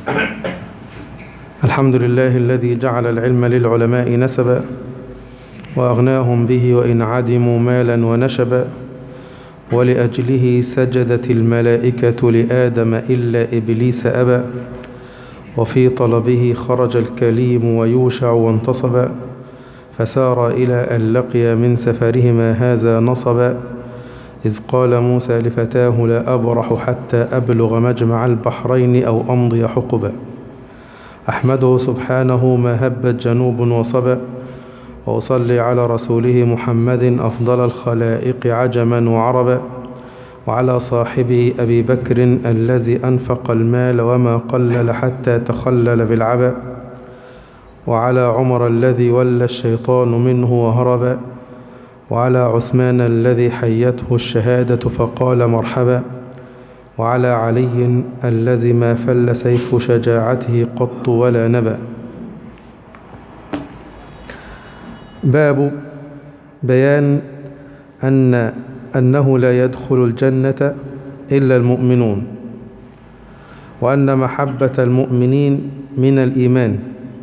الحمد لله الذي جعل العلم للعلماء نسبا وأغناهم به وإن عدموا مالا ونشبا ولأجله سجدت الملائكة لآدم إلا إبليس أبى وفي طلبه خرج الكليم ويوشع وانتصبا فسار إلى أن لقي من سفرهما هذا نصبا إذ قال موسى لفتاه لا أبرح حتى أبلغ مجمع البحرين أو أمضي حقبا أحمده سبحانه ما هبت جنوب وصبا وأصلي على رسوله محمد أفضل الخلائق عجما وعربا وعلى صاحبه أبي بكر الذي أنفق المال وما قلل حتى تخلل بالعبا وعلى عمر الذي ولى الشيطان منه وهربا وعلى عثمان الذي حيته الشهادة فقال مرحبا وعلى علي الذي ما فل سيف شجاعته قط ولا نبأ باب بيان أن أنه لا يدخل الجنة إلا المؤمنون وأن محبة المؤمنين من الإيمان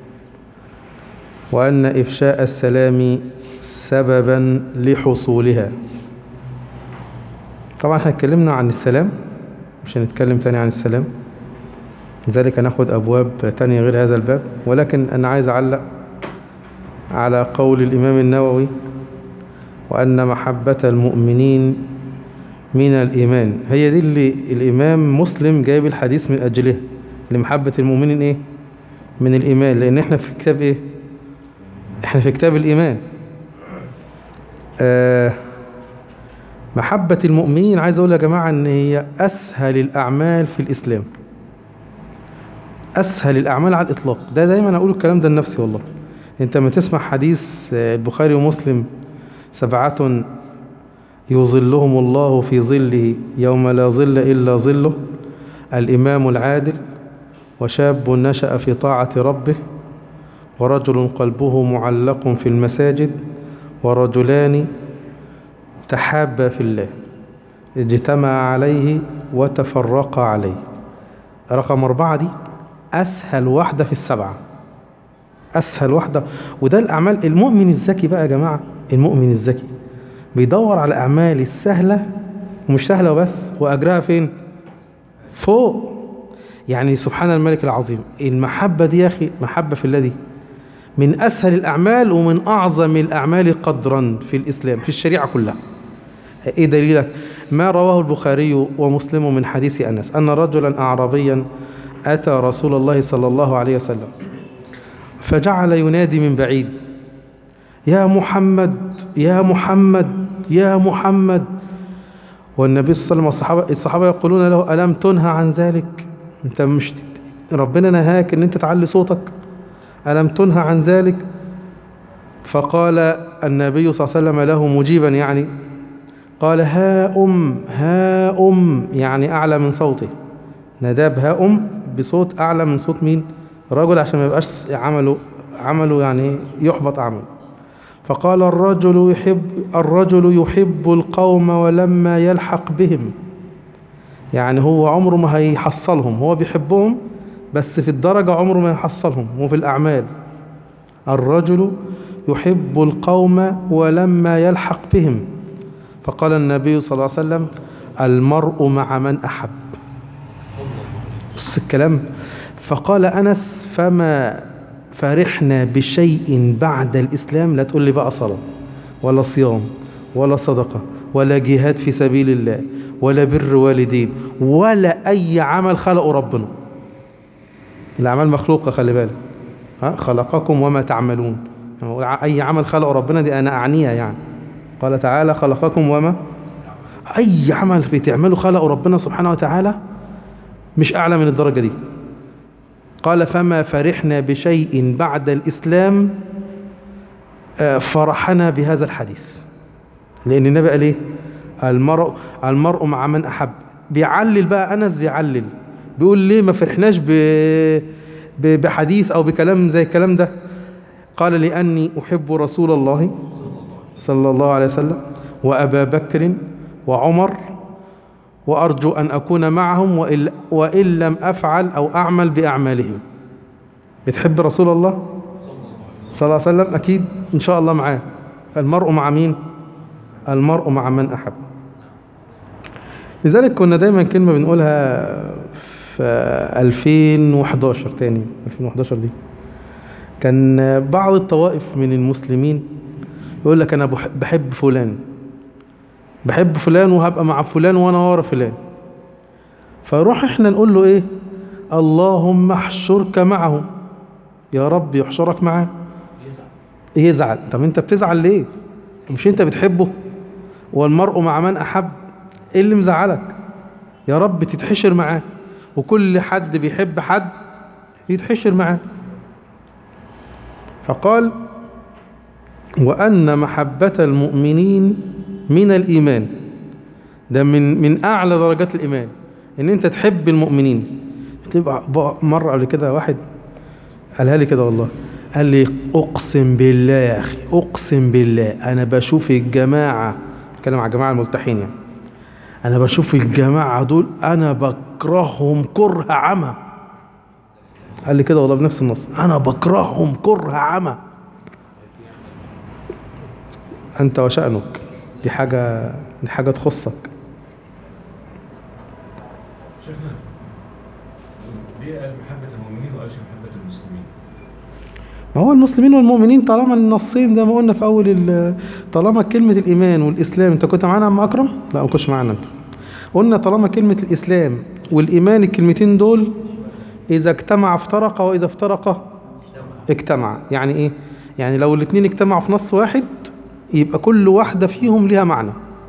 وأن إفشاء السلام سببا لحصولها طبعا احنا اتكلمنا عن السلام مش هنتكلم تاني عن السلام لذلك هناخد أبواب تانية غير هذا الباب ولكن أنا عايز أعلق على قول الإمام النووي وأن محبة المؤمنين من الإيمان هي دي اللي الإمام مسلم جايب الحديث من أجله لمحبة المؤمنين إيه من الإيمان لأن إحنا في كتاب إيه إحنا في كتاب الإيمان آه محبة المؤمنين عايز أقول يا جماعة إن هي أسهل الأعمال في الإسلام أسهل الأعمال على الإطلاق ده دايما أقول الكلام ده لنفسي والله أنت ما تسمع حديث البخاري ومسلم سبعة يظلهم الله في ظله يوم لا ظل إلا ظله الإمام العادل وشاب نشأ في طاعة ربه ورجل قلبه معلق في المساجد ورجلان تحابا في الله اجتمع عليه وتفرقا عليه رقم أربعة دي أسهل واحدة في السبعة أسهل واحدة وده الأعمال المؤمن الذكي بقى يا جماعة المؤمن الذكي بيدور على الأعمال السهلة ومش سهلة وبس وأجرها فين فوق يعني سبحان الملك العظيم المحبة دي يا أخي محبة في الله دي من أسهل الأعمال ومن أعظم الأعمال قدرا في الإسلام في الشريعة كلها إيه دليلك ما رواه البخاري ومسلم من حديث أنس أن رجلا أعرابيا أتى رسول الله صلى الله عليه وسلم فجعل ينادي من بعيد يا محمد يا محمد يا محمد والنبي صلى الله عليه وسلم والصحابة الصحابة يقولون له ألم تنهى عن ذلك أنت مش ربنا نهاك أن أنت تعلي صوتك ألم تنهى عن ذلك فقال النبي صلى الله عليه وسلم له مجيبا يعني قال ها أم ها أم يعني أعلى من صوته نداب ها أم بصوت أعلى من صوت مين رجل عشان ما يبقاش عمله عمله يعني يحبط عمله فقال الرجل يحب الرجل يحب القوم ولما يلحق بهم يعني هو عمره ما هيحصلهم هو بيحبهم بس في الدرجة عمره ما يحصلهم وفي الأعمال الرجل يحب القوم ولما يلحق بهم فقال النبي صلى الله عليه وسلم المرء مع من أحب بص الكلام فقال أنس فما فرحنا بشيء بعد الإسلام لا تقول لي بقى صلاة ولا صيام ولا صدقة ولا جهاد في سبيل الله ولا بر والدين ولا أي عمل خلقه ربنا الأعمال مخلوقة خلي بالك ها خلقكم وما تعملون أي عمل خلقه ربنا دي أنا أعنيها يعني قال تعالى خلقكم وما أي عمل بتعمله خلقه ربنا سبحانه وتعالى مش أعلى من الدرجة دي قال فما فرحنا بشيء بعد الإسلام فرحنا بهذا الحديث لأن النبي قال إيه المرء, المرء مع من أحب بيعلل بقى أنس بيعلل بيقول ليه ما فرحناش ب بحديث أو بكلام زي الكلام ده قال لأني أحب رسول الله صلى الله عليه وسلم وأبا بكر وعمر وأرجو أن أكون معهم وإن, وإن لم أفعل أو أعمل بأعمالهم بتحب رسول الله صلى الله عليه وسلم أكيد إن شاء الله معاه المرء مع مين المرء مع من أحب لذلك كنا دايما كلمة بنقولها في 2011 تاني 2011 دي كان بعض الطوائف من المسلمين يقول لك أنا بحب فلان بحب فلان وهبقى مع فلان وأنا ورا فلان فروح احنا نقول له ايه اللهم احشرك معه يا رب يحشرك معاه يزعل طب انت بتزعل ليه مش انت بتحبه والمرء مع من احب ايه اللي مزعلك يا رب تتحشر معاه وكل حد بيحب حد يتحشر معاه فقال وأن محبة المؤمنين من الإيمان ده من من أعلى درجات الإيمان إن أنت تحب المؤمنين بتبقى مرة قبل كده واحد قالها لي كده والله قال لي أقسم بالله يا أخي أقسم بالله أنا بشوف الجماعة بتكلم على الجماعة الملتحين يعني أنا بشوف الجماعة دول أنا بكرههم كره عمى قال لي كده والله بنفس النص أنا بكرههم كره عمى أنت وشأنك دي حاجة دي حاجة تخصك شيخنا ليه قال محبة المؤمنين وقالش محبة المسلمين؟ ما هو المسلمين والمؤمنين طالما النصين زي ما قلنا في اول ال- طالما كلمه الايمان والاسلام انت كنت معانا يا عم اكرم؟ لا ما كنتش معانا انت. قلنا طالما كلمه الاسلام والايمان الكلمتين دول اذا اجتمع افترق واذا افترق اجتمع يعني ايه؟ يعني لو الاثنين اجتمعوا في نص واحد يبقى كل واحده فيهم ليها معنى.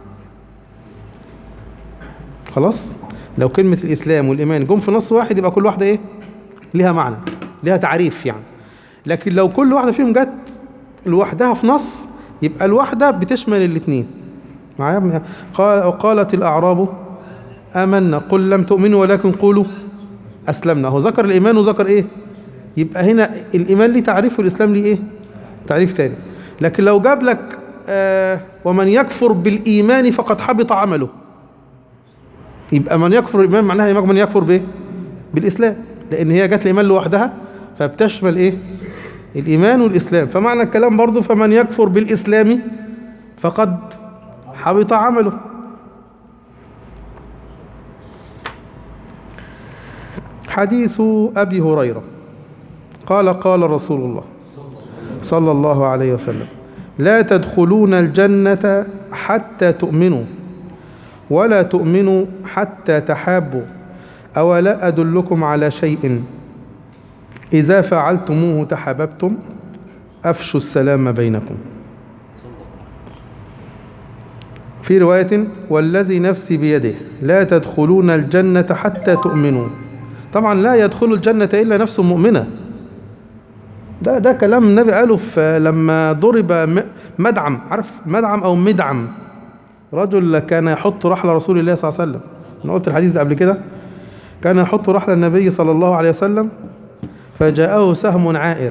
خلاص؟ لو كلمه الاسلام والايمان جم في نص واحد يبقى كل واحده ايه؟ ليها معنى، ليها تعريف يعني. لكن لو كل واحدة فيهم جت لوحدها في نص يبقى الواحدة بتشمل الاثنين معايا قال وقالت الأعراب آمنا قل لم تؤمنوا ولكن قولوا أسلمنا هو ذكر الإيمان وذكر إيه يبقى هنا الإيمان ليه تعريف والإسلام ليه إيه تعريف تاني لكن لو جاب لك آه ومن يكفر بالإيمان فقد حبط عمله يبقى من يكفر الإيمان معناها من يكفر بإيه بالإسلام لأن هي جت الإيمان لوحدها فبتشمل إيه الإيمان والإسلام فمعنى الكلام برضو فمن يكفر بالإسلام فقد حبط عمله حديث أبي هريرة قال قال رسول الله صلى الله عليه وسلم لا تدخلون الجنة حتى تؤمنوا ولا تؤمنوا حتى تحابوا أولا أدلكم على شيء إذا فعلتموه تحاببتم أفشوا السلام بينكم في رواية والذي نفسي بيده لا تدخلون الجنة حتى تؤمنوا طبعا لا يدخل الجنة إلا نفس مؤمنة ده ده كلام النبي قاله في لما ضرب م- مدعم عارف مدعم أو مدعم رجل كان يحط رحل رسول الله صلى الله عليه وسلم أنا قلت الحديث ده قبل كده كان يحط رحل النبي صلى الله عليه وسلم فجاءه سهم عائر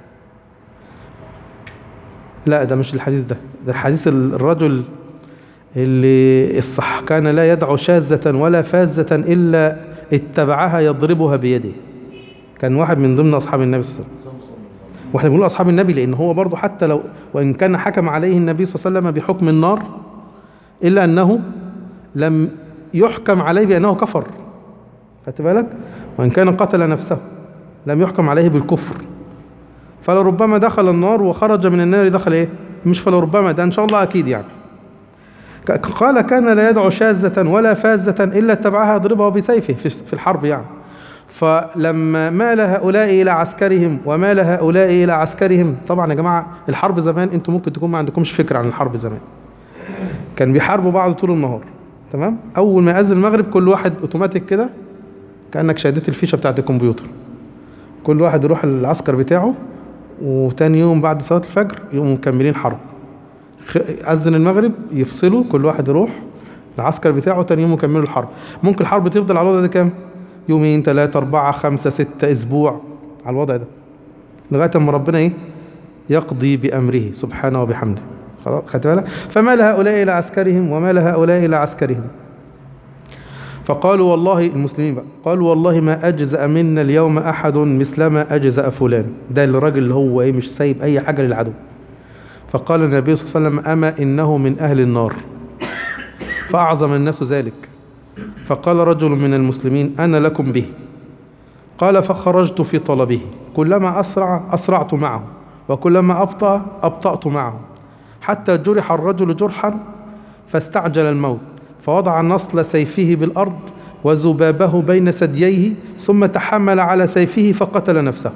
لا ده مش الحديث ده ده الحديث الرجل اللي الصح كان لا يدع شاذة ولا فازة إلا اتبعها يضربها بيده كان واحد من ضمن أصحاب النبي صلى الله عليه وسلم واحنا بنقول أصحاب النبي لأن هو برضه حتى لو وإن كان حكم عليه النبي صلى الله عليه وسلم بحكم النار إلا أنه لم يحكم عليه بأنه كفر خدت بالك وإن كان قتل نفسه لم يحكم عليه بالكفر فلربما دخل النار وخرج من النار دخل ايه مش فلربما ده ان شاء الله اكيد يعني ك- قال كان لا يدعو شاذة ولا فازة إلا اتبعها يضربها بسيفه في في الحرب يعني فلما مال هؤلاء إلى عسكرهم ومال هؤلاء إلى عسكرهم طبعا يا جماعة الحرب زمان انتم ممكن تكون ما عندكمش فكرة عن الحرب زمان كان بيحاربوا بعض طول النهار تمام أول ما يأذن المغرب كل واحد أوتوماتيك كده كأنك شديت الفيشة بتاعت الكمبيوتر كل واحد يروح العسكر بتاعه وتاني يوم بعد صلاة الفجر يقوموا مكملين حرب خ- أذن المغرب يفصلوا كل واحد يروح العسكر بتاعه تاني يوم يكملوا الحرب ممكن الحرب تفضل على الوضع ده كام يومين ثلاثة أربعة خمسة ستة أسبوع على الوضع ده لغاية أما ربنا إيه يقضي بأمره سبحانه وبحمده خلاص خدت بالك فمال هؤلاء إلى عسكرهم ومال هؤلاء إلى عسكرهم فقالوا والله المسلمين بقى قالوا والله ما أجزأ منا اليوم أحد مثلما أجزأ فلان ده الراجل اللي هو إيه مش سايب أي حاجة للعدو فقال النبي صلى الله عليه وسلم أما إنه من أهل النار فأعظم الناس ذلك فقال رجل من المسلمين أنا لكم به قال فخرجت في طلبه كلما أسرع أسرعت معه وكلما أبطأ أبطأت معه حتى جرح الرجل جرحا فاستعجل الموت فوضع نصل سيفه بالأرض وذبابه بين ثدييه ثم تحمل على سيفه فقتل نفسه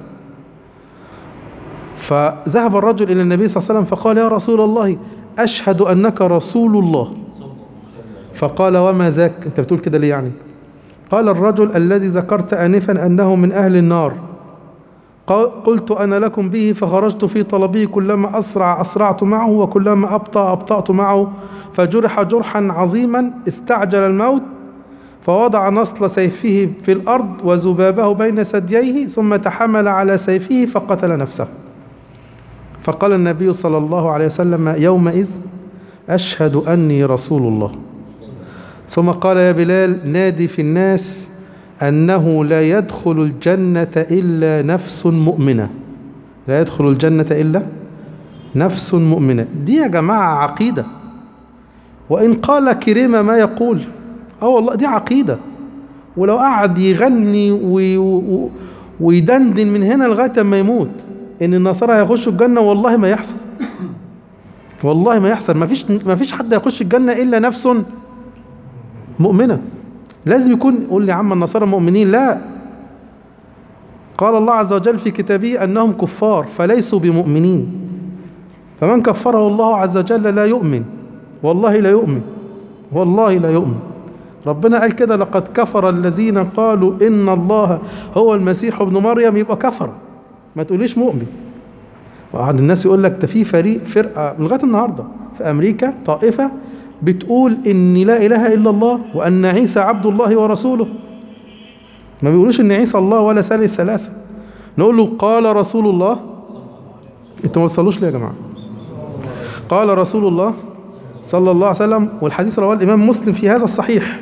فذهب الرجل إلى النبي صلى الله عليه وسلم فقال يا رسول الله أشهد أنك رسول الله فقال وما ذاك أنت بتقول كده ليه يعني قال الرجل الذي ذكرت آنفا أنه من أهل النار قال- قلت أنا لكم به فخرجت في طلبه كلما أسرع أسرعت معه وكلما أبطأ أبطأت معه فجرح جرحا عظيما استعجل الموت فوضع نصل سيفه في الأرض وذبابه بين ثدييه ثم تحمل على سيفه فقتل نفسه فقال النبي صلى الله عليه وسلم يومئذ أشهد أني رسول الله ثم قال يا بلال نادي في الناس أنه لا يدخل الجنة إلا نفس مؤمنة لا يدخل الجنة إلا نفس مؤمنة دي يا جماعة عقيدة وإن قال كريمة ما يقول اه والله دي عقيدة ولو قعد يغني وي- و- ويدندن من هنا لغاية ما يموت إن النصارى هيخشوا الجنة والله ما يحصل والله ما يحصل ما فيش ما فيش حد هيخش الجنة إلا نفس مؤمنة لازم يكون قول لي يا عم النصارى مؤمنين لا قال الله عز وجل في كتابه أنهم كفار فليسوا بمؤمنين فمن كفره الله عز وجل لا يؤمن والله لا يؤمن والله لا يؤمن ربنا قال كده لقد كفر الذين قالوا إن الله هو المسيح ابن مريم يبقى كفر ما تقوليش مؤمن وقعد الناس يقول لك ده في فريق فرقة من لغاية النهاردة في أمريكا طائفة بتقول إن لا إله إلا الله وأن عيسى عبد الله ورسوله ما بيقولوش إن عيسى الله ولا ثالث ثلاثة نقول له قال رسول الله انتوا ما تصلوش ليه يا جماعة قال رسول الله صلى الله عليه وسلم والحديث رواه الإمام مسلم في هذا الصحيح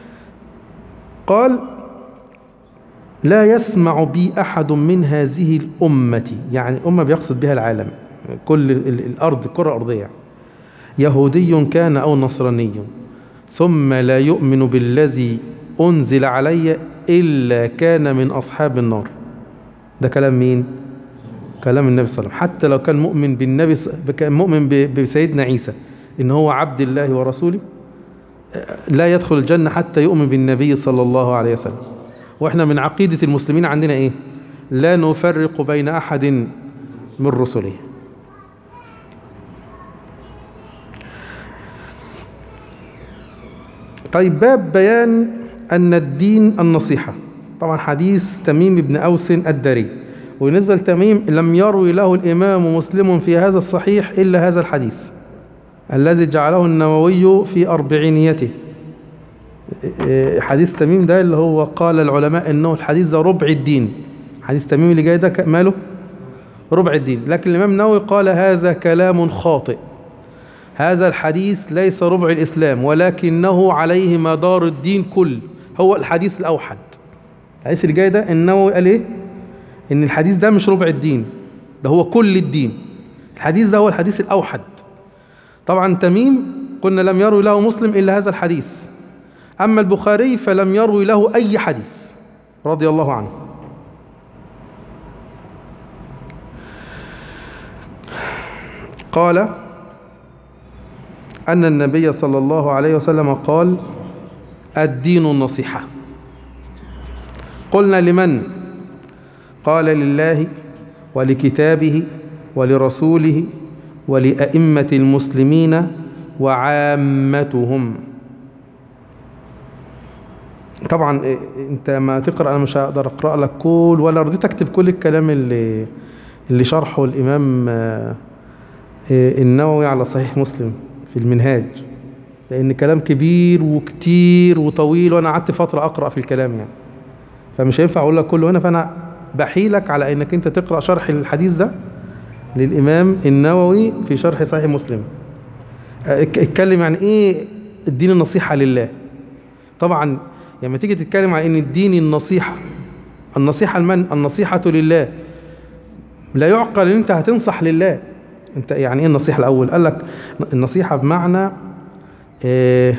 قال لا يسمع بي أحد من هذه الأمة يعني الأمة بيقصد بها العالم كل ال- ال- الأرض الكرة الأرضية يهودي كان أو نصراني ثم لا يؤمن بالذي أنزل علي إلا كان من أصحاب النار ده كلام مين؟ كلام النبي صلى الله عليه وسلم حتى لو كان مؤمن بالنبي ص- كان مؤمن ب- بسيدنا عيسى إن هو عبد الله ورسوله لا يدخل الجنة حتى يؤمن بالنبي صلى الله عليه وسلم واحنا من عقيدة المسلمين عندنا ايه لا نفرق بين احد من رسله طيب باب بيان ان الدين النصيحة طبعا حديث تميم بن اوس الداري وبالنسبة لتميم لم يروي له الامام مسلم في هذا الصحيح الا هذا الحديث الذي جعله النووي في اربعينيته إيه، حديث تميم ده اللي هو قال العلماء انه الحديث ده ربع الدين حديث تميم اللي جاي ده ك- ماله ربع الدين لكن الامام النووي قال هذا كلام خاطئ هذا الحديث ليس ربع الاسلام ولكنه عليه مدار الدين كل هو الحديث الاوحد الحديث اللي جاي ده النووي قال ايه ان الحديث ده مش ربع الدين ده هو كل الدين الحديث ده هو الحديث الاوحد طبعا تميم قلنا لم يروي له مسلم الا هذا الحديث أما البخاري فلم يروي له أي حديث رضي الله عنه قال أن النبي صلى الله عليه وسلم قال الدين النصيحة قلنا لمن قال لله ولكتابه ولرسوله ولأئمة المسلمين وعامتهم طبعا إيه، انت ما تقرا انا مش هقدر اقرا لك كل ولا رضيت اكتب كل الكلام اللي اللي شرحه الامام آه، إيه، النووي على صحيح مسلم في المنهاج لان كلام كبير وكتير وطويل وانا قعدت فتره اقرا في الكلام يعني فمش هينفع اقول لك كله هنا فانا بحيلك على انك انت تقرا شرح الحديث ده للامام النووي في شرح صحيح مسلم آه، اتك- اتكلم عن ايه الدين النصيحه لله طبعا يعني لما تيجي تتكلم عن ان الدين النصيحه النصيحه المن النصيحه لله لا يعقل ان انت هتنصح لله انت يعني ايه النصيحه الاول قال لك النصيحه بمعنى اه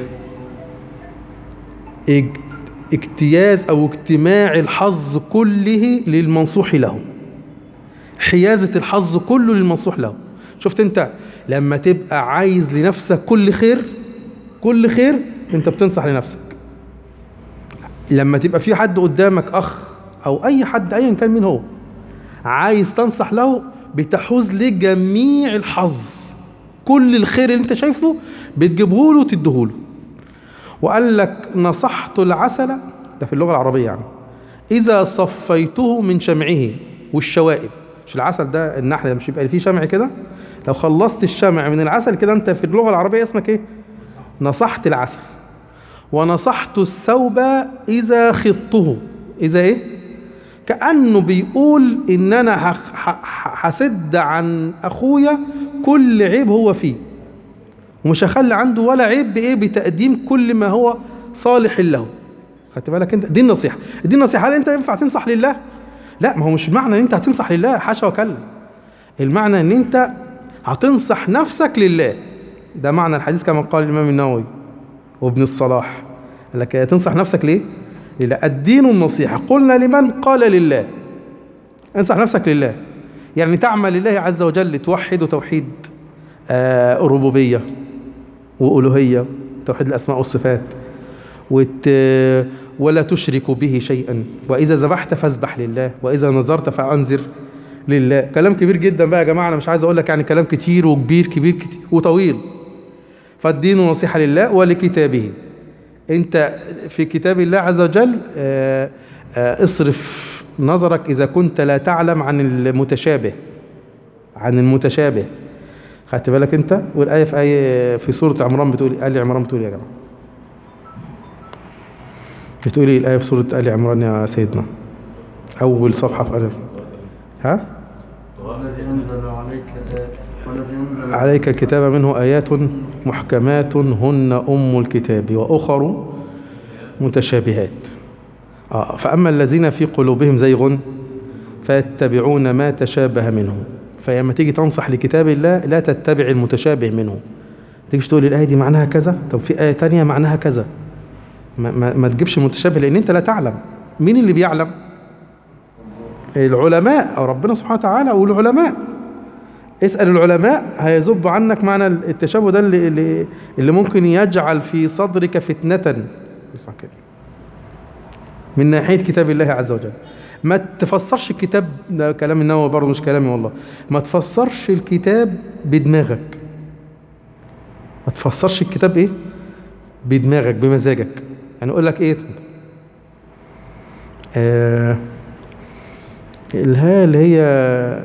اج- اجتياز او اجتماع الحظ كله للمنصوح له حيازة الحظ كله للمنصوح له شفت انت لما تبقى عايز لنفسك كل خير كل خير انت بتنصح لنفسك لما تبقى في حد قدامك اخ او اي حد ايا كان مين هو عايز تنصح له بتحوز له جميع الحظ كل الخير اللي انت شايفه بتجيبه له وتديه له وقال لك نصحت العسل ده في اللغة العربية يعني إذا صفيته من شمعه والشوائب مش العسل ده النحل ده مش يبقى فيه شمع كده لو خلصت الشمع من العسل كده انت في اللغة العربية اسمك ايه نصحت العسل ونصحت الثوب إذا خضته إذا ايه كأنه بيقول إن أنا هخ- ح- ح- هسد عن أخويا كل عيب هو فيه ومش هخلي عنده ولا عيب بايه بتقديم كل ما هو صالح له خدت بالك انت دي النصيحه دي النصيحه هل انت ينفع تنصح لله لا ما هو مش معنى ان انت هتنصح لله حاشا وكلا المعنى ان انت هتنصح نفسك لله ده معنى الحديث كما قال الامام النووي وابن الصلاح قال لك تنصح نفسك ليه لله الدين النصيحه قلنا لمن قال لله انصح نفسك لله يعني تعمل لله عز وجل توحد توحيد آه ربوبيه وألوهية توحيد الأسماء والصفات وت... ولا تشرك به شيئا وإذا ذبحت فاذبح لله وإذا نظرت فأنذر لله كلام كبير جدا بقى يا جماعة أنا مش عايز أقول لك يعني كلام كتير وكبير كبير كتير وطويل فالدين نصيحة لله ولكتابه أنت في كتاب الله عز وجل آه، آه، اصرف نظرك إذا كنت لا تعلم عن المتشابه عن المتشابه خدت بالك انت والايه في ايه في سوره عمران بتقول ال عمران بتقول إيه يا جماعه بتقول ايه الايه في سوره ال عمران يا سيدنا اول صفحه في ال ها والذي أنزل عليك والذي أنزل عليك الكتاب منه ايات محكمات هن ام الكتاب واخر متشابهات آه فاما الذين في قلوبهم زيغ فيتبعون ما تشابه منه فلما تيجي تنصح لكتاب الله لا تتبع المتشابه منه تيجي تقول الآية دي معناها كذا طب في آية تانية معناها كذا ما, ما, ما تجيبش المتشابه لأن أنت لا تعلم مين اللي بيعلم العلماء أو ربنا سبحانه وتعالى والعلماء اسأل العلماء هيذب عنك معنى التشابه ده اللي, اللي, اللي ممكن يجعل في صدرك فتنة اسمع كده من ناحية كتاب الله عز وجل ما تفسرش الكتاب ده كلام النووي برضه مش كلامي والله ما تفسرش الكتاب بدماغك ما تفسرش الكتاب ايه بدماغك بمزاجك يعني اقول لك ايه آه الها اللي هي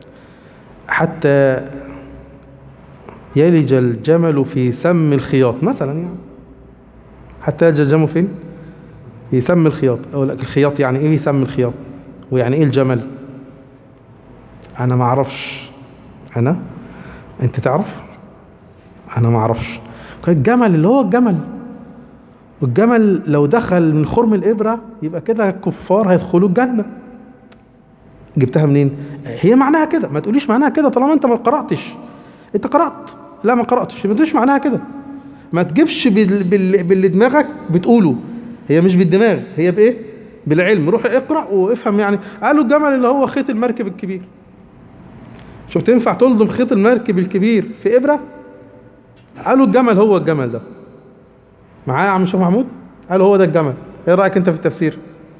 حتى يلج الجمل في سم الخياط مثلا يعني حتى يلج الجمل فين في سم الخياط اقول لك الخياط يعني ايه سم الخياط ويعني ايه الجمل انا ما اعرفش انا انت تعرف انا ما اعرفش الجمل اللي هو الجمل والجمل لو دخل من خرم الابره يبقى كده الكفار هيدخلوا الجنه جبتها منين هي معناها كده ما تقوليش معناها كده طالما انت ما قراتش انت قرات لا ما قراتش ما تقوليش معناها كده ما تجيبش بال... بال... باللي دماغك بتقوله هي مش بالدماغ هي بايه بالعلم روح اقرا وافهم يعني قالوا الجمل اللي هو خيط المركب الكبير شفت ينفع تلضم خيط المركب الكبير في ابره قالوا الجمل هو الجمل ده معايا يا عم شيخ محمود قالوا هو ده الجمل ايه رايك انت في التفسير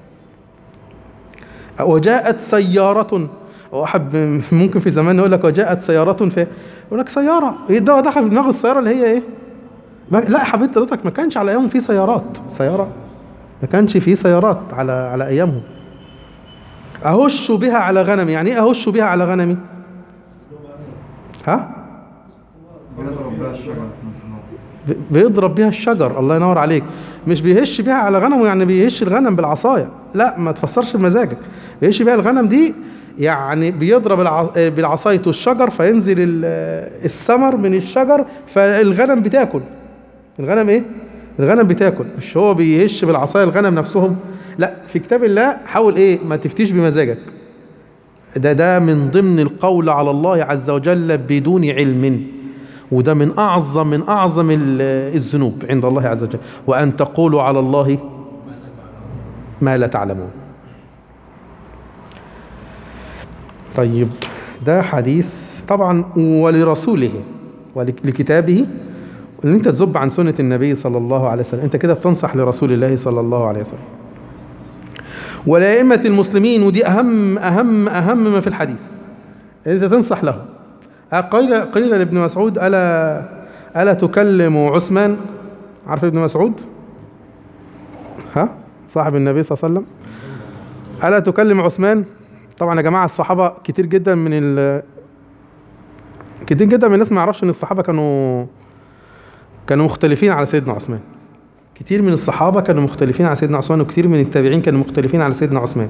وجاءت سيارة واحد ممكن في زمان يقول لك وجاءت سيارة في يقول لك سيارة ده دخل في دماغه السيارة اللي هي ايه؟ لا يا حبيبي حضرتك ما كانش على ايامهم في سيارات سيارة ما كانش في سيارات على على ايامهم اهش بها على غنمي يعني ايه اهش بها على غنمي؟ ها؟ بيضرب بها الشجر مثلا بيضرب بيها الشجر الله ينور عليك مش بيهش بيها على غنمه يعني بيهش الغنم بالعصايه لا ما تفسرش بمزاجك بيهش بيها الغنم دي يعني بيضرب الع- بالعصاية الشجر فينزل ال- الثمر من الشجر فالغنم بتاكل الغنم ايه الغنم بتاكل مش هو بيهش بالعصايه الغنم نفسهم لا في كتاب الله حاول ايه ما تفتيش بمزاجك ده ده من ضمن القول على الله عز وجل بدون علم وده من اعظم من اعظم ال- الذنوب عند الله عز وجل وان تقولوا على الله ما لا تعلمون طيب ده حديث طبعا ولرسوله ولكتابه ان انت تذب عن سنه النبي صلى الله عليه وسلم انت كده بتنصح لرسول الله صلى الله عليه وسلم ولائمه المسلمين ودي اهم اهم اهم ما في الحديث انت تنصح له قيل قيل لابن مسعود الا الا تكلم عثمان عارف ابن مسعود ها صاحب النبي صلى الله عليه وسلم الا تكلم عثمان طبعا يا جماعه الصحابه كتير جدا من ال كتير جدا من الناس ما يعرفش ان الصحابه كانوا كانوا مختلفين على سيدنا عثمان كتير من الصحابه كانوا مختلفين على سيدنا عثمان وكتير من التابعين كانوا مختلفين على سيدنا عثمان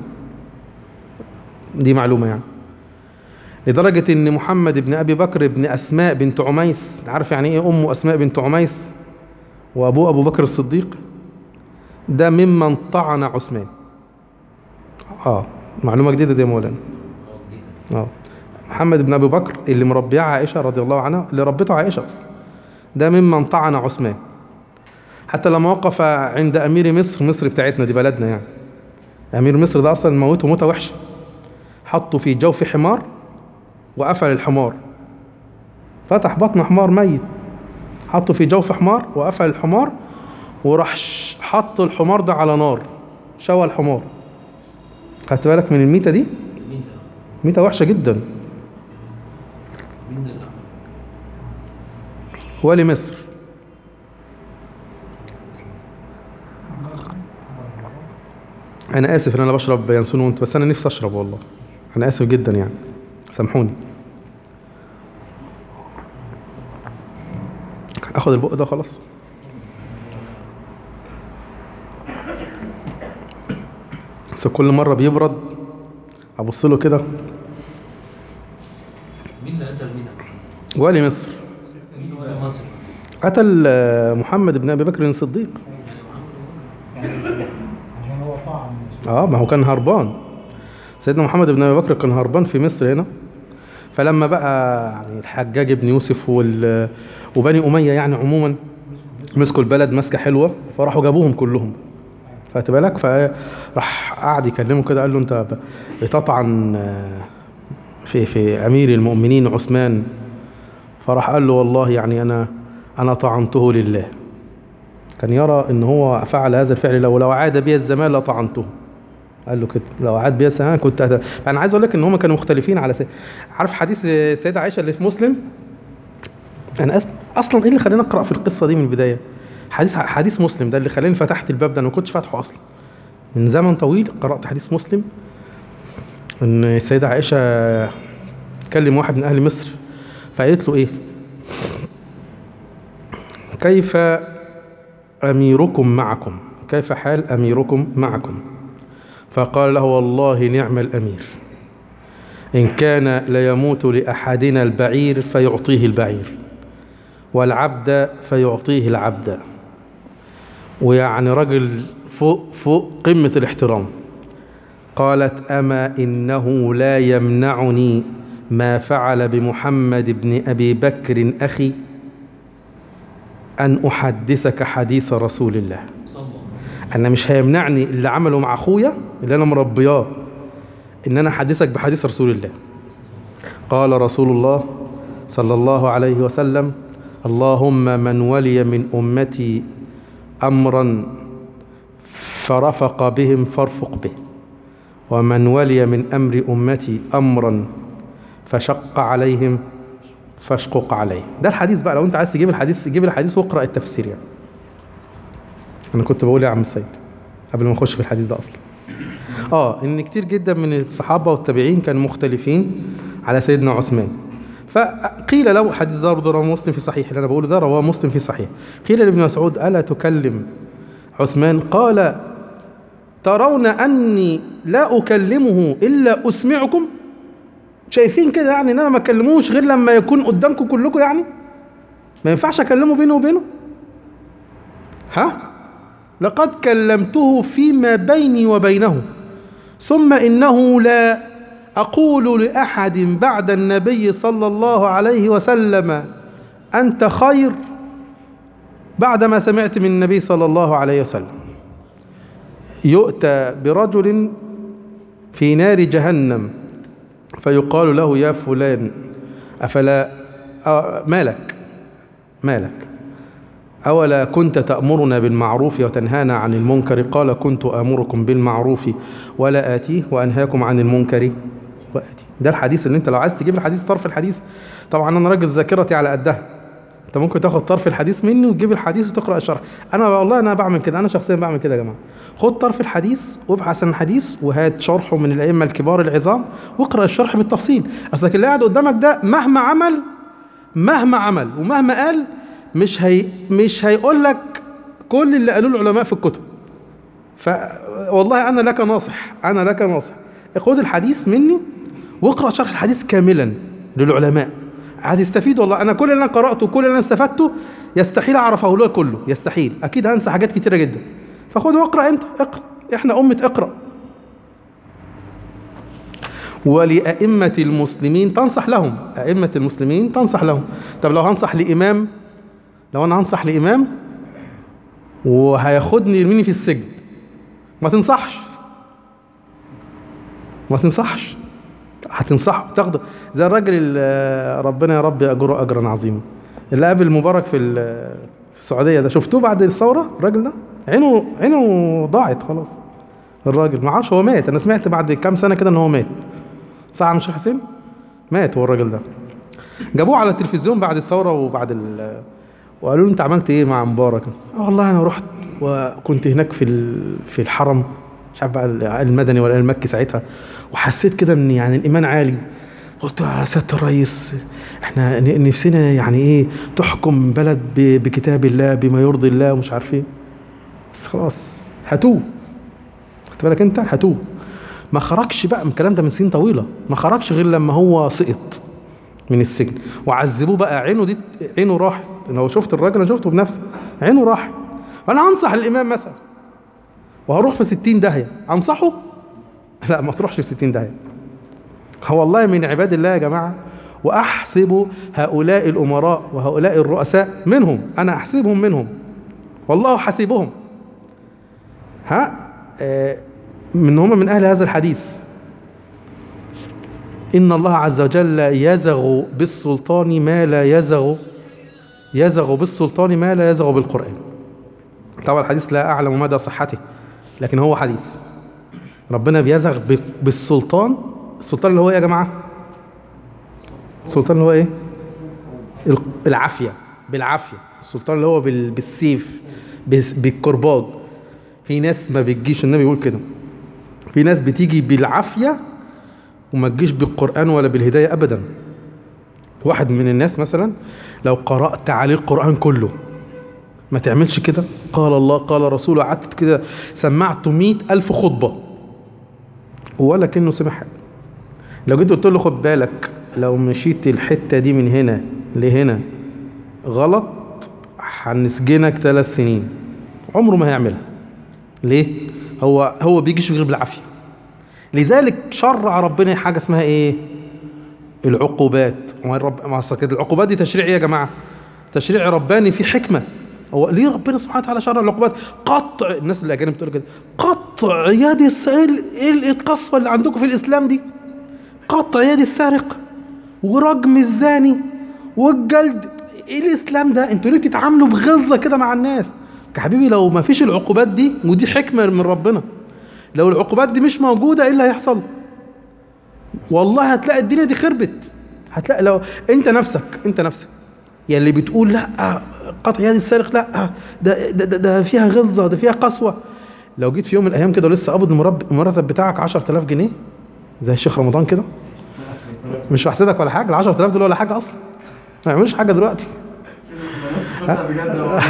دي معلومه يعني لدرجة إن محمد بن أبي بكر بن أسماء بنت عميس عارف يعني إيه أمه أسماء بنت عميس وأبوه أبو بكر الصديق ده ممن طعن عثمان آه معلومة جديدة دي يا مولانا آه محمد بن أبي بكر اللي مربيه عائشة رضي الله عنها اللي ربته عائشة أصلا ده ممن طعن عثمان حتى لما وقف عند أمير مصر مصر بتاعتنا دي بلدنا يعني أمير مصر ده أصلا موته موتة وحشة حطه في جوف حمار وقفل الحمار فتح بطن حمار ميت حطه في جوف حمار وقفل الحمار وراح ش- حط الحمار ده على نار شوى الحمار خدت بالك من الميتة دي مين سبب؟ ميتة وحشة جدا مين اللي عمل؟ ولي مصر انا اسف ان انا بشرب ينسون وانت بس انا نفسي اشرب والله انا اسف جدا يعني سامحوني اخد البق ده خلاص بس كل مره بيبرد ابص له كده مين اللي قتل مين؟ ولي مصر مين ولا مصر؟ قتل آه، محمد بن ابي بكر الصديق يعني محمد أبو بكر. عشان هو طعن اه ما هو كان هربان سيدنا محمد بن ابي بكر كان هربان في مصر هنا فلما بقى يعني الحجاج بن يوسف وال وبني اميه يعني عموما مسكوا البلد مسكه حلوه فراحوا جابوهم كلهم خدت بالك فراح قعد يكلمه كده قال له انت بتطعن آه، في في امير المؤمنين عثمان فراح قال له والله يعني انا انا طعنته لله كان يرى ان هو فعل هذا الفعل لو لو عاد بي الزمان لطعنته قال له كده لو عاد بي الزمان كنت أت... انا عايز اقول لك ان هم كانوا مختلفين على سي... عارف حديث السيده عائشه اللي في مسلم انا أس... اصلا ايه اللي خلاني اقرا في القصه دي من البدايه حديث حديث مسلم ده اللي خلاني فتحت الباب ده انا ما كنتش فاتحه اصلا من زمن طويل قرات حديث مسلم ان السيده عائشه تكلم واحد من اهل مصر فقالت له ايه كيف أميركم معكم كيف حال أميركم معكم فقال له والله نعم الأمير إن كان ليموت لأحدنا البعير فيعطيه البعير والعبد فيعطيه العبد ويعني رجل فوق فوق قمة الاحترام قالت أما إنه لا يمنعني ما فعل بمحمد بن أبي بكر أخي أن أحدثك حديث رسول الله صلى الله أنا مش هيمنعني اللي عمله مع أخويا اللي أنا مربياه إن أنا أحدثك بحديث رسول الله قال رسول الله صلى الله عليه وسلم اللهم من ولي من أمتي أمرا فرفق بهم فارفق به ومن ولي من أمر أمتي أمرا فشق عليهم فاشقق عليه ده الحديث بقى لو انت عايز تجيب الحديث جيب الحديث واقرا التفسير يعني انا كنت بقول يا عم سيد قبل ما نخش في الحديث ده اصلا اه ان كتير جدا من الصحابه والتابعين كانوا مختلفين على سيدنا عثمان فقيل له الحديث ده برضه رواه مسلم في صحيح اللي انا بقوله ده رواه مسلم في صحيح قيل لابن مسعود الا تكلم عثمان قال ترون اني لا اكلمه الا اسمعكم شايفين كده يعني ان انا ما اكلموش غير لما يكون قدامكم كلكم يعني ما ينفعش اكلمه بينه وبينه ها لقد كلمته فيما بيني وبينه ثم انه لا اقول لاحد بعد النبي صلى الله عليه وسلم انت خير بعدما سمعت من النبي صلى الله عليه وسلم يؤتى برجل في نار جهنم فيقال له يا فلان افلا آه، مالك مالك أولا كنت تأمرنا بالمعروف وتنهانا عن المنكر قال كنت آمركم بالمعروف ولا آتيه وأنهاكم عن المنكر وآتيه ده الحديث اللي انت لو عايز تجيب الحديث طرف الحديث طبعا انا راجل ذاكرتي على قدها انت ممكن تاخد طرف الحديث مني وتجيب الحديث وتقرا الشرح انا والله انا بعمل كده انا شخصيا بعمل كده يا جماعه خد طرف الحديث وابحث عن الحديث وهات شرحه من الائمه الكبار العظام واقرا الشرح بالتفصيل اصلك اللي قاعد قدامك ده مهما عمل مهما عمل ومهما قال مش هي مش هيقول لك كل اللي قالوه العلماء في الكتب ف والله انا لك ناصح انا لك ناصح خد الحديث مني واقرا شرح الحديث كاملا للعلماء هتستفيد والله انا كل اللي انا قراته وكل اللي انا استفدته يستحيل اعرفه له كله يستحيل اكيد هنسى حاجات كتيره جدا فخد واقرا انت اقرا احنا امه اقرا ولأئمة المسلمين تنصح لهم أئمة المسلمين تنصح لهم طب لو هنصح لإمام لو أنا هنصح لإمام وهياخدني يرميني في السجن ما تنصحش ما تنصحش هتنصحه تاخده زي الراجل اللي ربنا يا رب يأجره أجرا عظيما اللي قابل مبارك في ال- في السعودية ده شفتوه بعد الثورة الراجل ده عينه عينه ضاعت خلاص الراجل ما اعرفش هو مات انا سمعت بعد كام سنة كده ان هو مات صح يا مش حسين مات هو الراجل ده جابوه على التلفزيون بعد الثورة وبعد ال وقالوا له انت عملت ايه مع مبارك؟ اه والله انا رحت وكنت هناك في ال- في الحرم مش عارف بقى المدني ولا المكي ساعتها وحسيت كده ان يعني الايمان عالي قلت يا سياده الرئيس احنا ن- نفسنا يعني ايه تحكم بلد ب- بكتاب الله بما يرضي الله ومش عارف ايه بس خلاص هاتوه خدت بالك انت هاتوه ما خرجش بقى من الكلام ده من سنين طويله ما خرجش غير لما هو سقط من السجن وعذبوه بقى عينه دي عينه راحت انا لو شفت الراجل انا شفته بنفسي عينه راحت فانا انصح الامام مثلا وهروح في 60 داهيه انصحه لا ما تروحش في 60 داهيه هو والله من عباد الله يا جماعه واحسب هؤلاء الامراء وهؤلاء الرؤساء منهم انا احسبهم منهم والله حسيبهم ها آه، من هم من اهل هذا الحديث إن الله عز وجل يزغ بالسلطان ما لا يزغ يزغ بالسلطان ما لا يزغ بالقرآن طبعا الحديث لا أعلم مدى صحته لكن هو حديث ربنا بيزغ ب- بالسلطان السلطان اللي هو ايه يا جماعة السلطان اللي هو ايه ال- العافية بالعافية السلطان اللي هو بال- بالسيف بس- بالكرباج في ناس ما بتجيش النبي يقول كده في ناس بتيجي بالعافية وما تجيش بالقرآن ولا بالهداية أبدا واحد من الناس مثلا لو قرأت عليه القرآن كله ما تعملش كده قال الله قال رسوله قعدت كده سمعته مئة ألف خطبة ولا كأنه سمع حاجة لو جيت قلت له خد بالك لو مشيت الحتة دي من هنا لهنا غلط هنسجنك ثلاث سنين عمره ما هيعملها ليه؟ هو هو بيجيش غير بالعافية لذلك شرع ربنا حاجة اسمها ايه العقوبات ما الرب ما أصل كده العقوبات دي تشريع إيه يا جماعة تشريع رباني في حكمة هو ليه ربنا سبحانه وتعالى شرع العقوبات قطع الناس اللي اجانب بتقول كده قطع يد السائل ايه القسوة اللي عندكم في الاسلام دي قطع يد السارق ورجم الزاني والجلد ايه الاسلام ده انتوا ليه بتتعاملوا بغلظة كده مع الناس يا حبيبي لو ما فيش العقوبات دي ودي حكمة من ربنا لو العقوبات دي مش موجودة ايه اللي هيحصل والله هتلاقي الدنيا دي خربت هتلاقي لو انت نفسك انت نفسك يا اللي بتقول لا قطع يد السارق لا ده ده, ده, ده فيها غلظة ده فيها قسوة لو جيت في يوم من الايام كده ولسه قابض المرب- المرتب بتاعك 10000 جنيه زي الشيخ رمضان كده مش بحسدك ولا حاجه ال 10000 دول ولا حاجه اصلا ما يعملوش حاجه دلوقتي الناس تصدق بجد والله.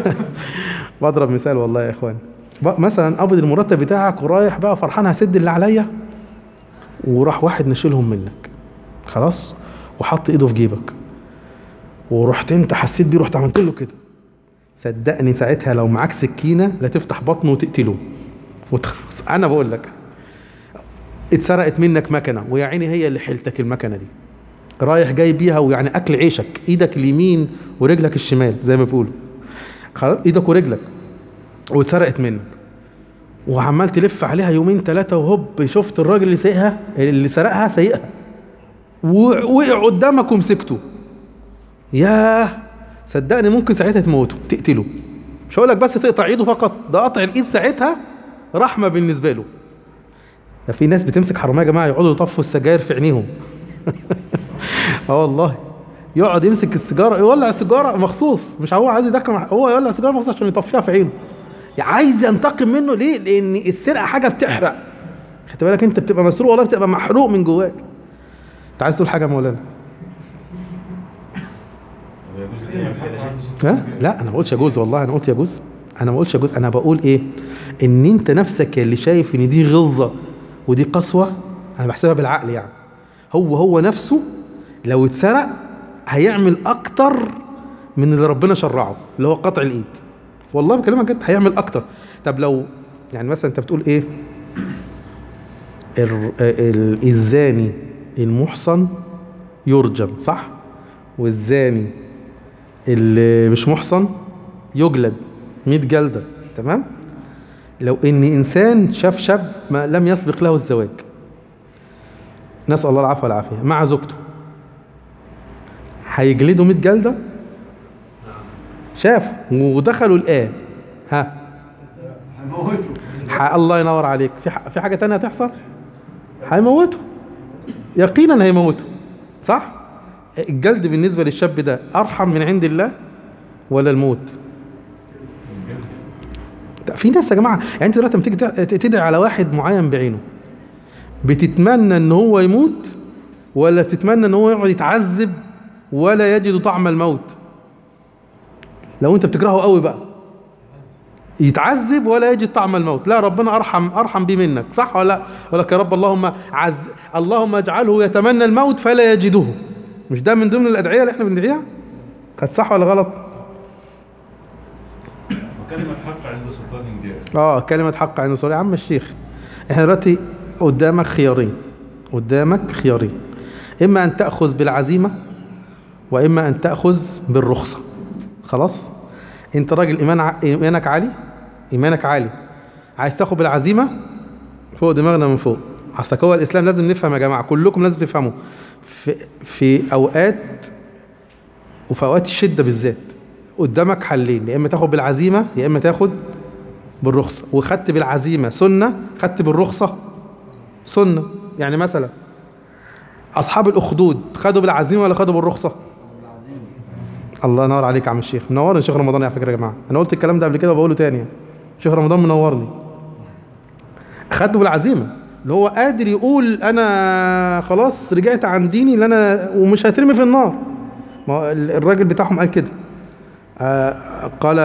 بضرب مثال والله يا اخوان بق- مثلا قبض المرتب بتاعك ورايح بقى فرحان هسد اللي عليا وراح واحد نشيلهم منك خلاص وحط ايده في جيبك ورحت انت حسيت بيه رحت عملت له كده صدقني ساعتها لو معاك سكينه لا تفتح بطنه وتقتله وتخلص انا بقول لك اتسرقت منك مكنه ويا عيني هي اللي حيلتك المكنه دي رايح جاي بيها ويعني اكل عيشك ايدك اليمين ورجلك الشمال زي ما بيقولوا خلاص ايدك ورجلك واتسرقت منك وعمال تلف عليها يومين ثلاثه وهوب شفت الراجل اللي سايقها اللي سرقها سايقها ووقع قدامك ومسكته ياه صدقني ممكن ساعتها تموته تقتله مش هقول لك بس تقطع ايده فقط ده قطع الايد ساعتها رحمه بالنسبه له ده في ناس بتمسك حراميه يا جماعه يقعدوا يطفوا السجاير في عينيهم اه والله يقعد يمسك السيجاره يولع السيجاره مخصوص مش هو عايز يدخل هو يولع السيجاره مخصوص عشان يطفيها في عينه يعني عايز ينتقم منه ليه؟ لان السرقه حاجه بتحرق خدت بالك انت بتبقى مسروق والله بتبقى محروق من جواك انت عايز تقول حاجه يا مولانا طب يجوز لي نعمل كده يا شيخ؟ ها لا انا ما قلتش يجوز والله انا قلت يجوز انا ما قلتش يجوز انا بقول ايه ان انت نفسك اللي شايف ان دي غلظه ودي قسوه انا بحسبها بالعقل يعني هو هو نفسه لو اتسرق هيعمل اكتر من اللي ربنا شرعه اللي هو قطع الايد والله بكلمك جد هيعمل اكتر طب لو يعني مثلا انت بتقول ايه ال- ال- الزاني المحصن يرجم صح والزاني اللي مش محصن يجلد 100 جلدة تمام لو ان انسان شاف شاب ما لم يسبق له الزواج نسأل الله العفو والعافية مع زوجته هيجلدوا 100 جلدة شاف ودخلوا الآن ها هنموته ح- الله ينور عليك في ح- في حاجة تانية هتحصل هيموته يقينا هيموته صح الجلد بالنسبة للشاب ده أرحم من عند الله ولا الموت ده في ناس يا جماعة يعني انت دلوقتي لما تيجي تع- تدعي على واحد معين بعينه بتتمنى ان هو يموت ولا بتتمنى ان هو يقعد يتعذب ولا يجد طعم الموت لو انت بتكرهه قوي بقى يتعذب ولا يجد طعم الموت لا ربنا ارحم ارحم بيه منك صح ولا لا يقول لك يا رب اللهم عز اللهم اجعله يتمنى الموت فلا يجده مش ده من ضمن الادعيه اللي احنا بندعيها كانت صح ولا غلط وكلمة حق عند سلطان جائر اه كلمه حق عند صلاه يا عم الشيخ احنا دلوقتي قدامك خيارين قدامك خيارين اما ان تاخذ بالعزيمه واما ان تاخذ بالرخصه خلاص انت راجل ايمان ع... ايمانك عالي ايمانك عالي عايز تاخد بالعزيمه فوق دماغنا من فوق اصل هو الاسلام لازم نفهم يا جماعه كلكم لازم تفهموا في في اوقات وفي اوقات الشده بالذات قدامك حلين يا اما تاخد بالعزيمه يا اما تاخد بالرخصه وخدت بالعزيمه سنه خدت بالرخصه سنه يعني مثلا اصحاب الاخدود خدوا بالعزيمه ولا خدوا بالرخصه الله ينور عليك يا عم الشيخ منورني شيخ رمضان على فكره يا جماعه انا قلت الكلام ده قبل كده وبقوله تاني شيخ رمضان منورني خدوا بالعزيمه اللي هو قادر يقول انا خلاص رجعت عن ديني اللي انا ومش هترمي في النار ما هو الراجل بتاعهم قال كده آه قال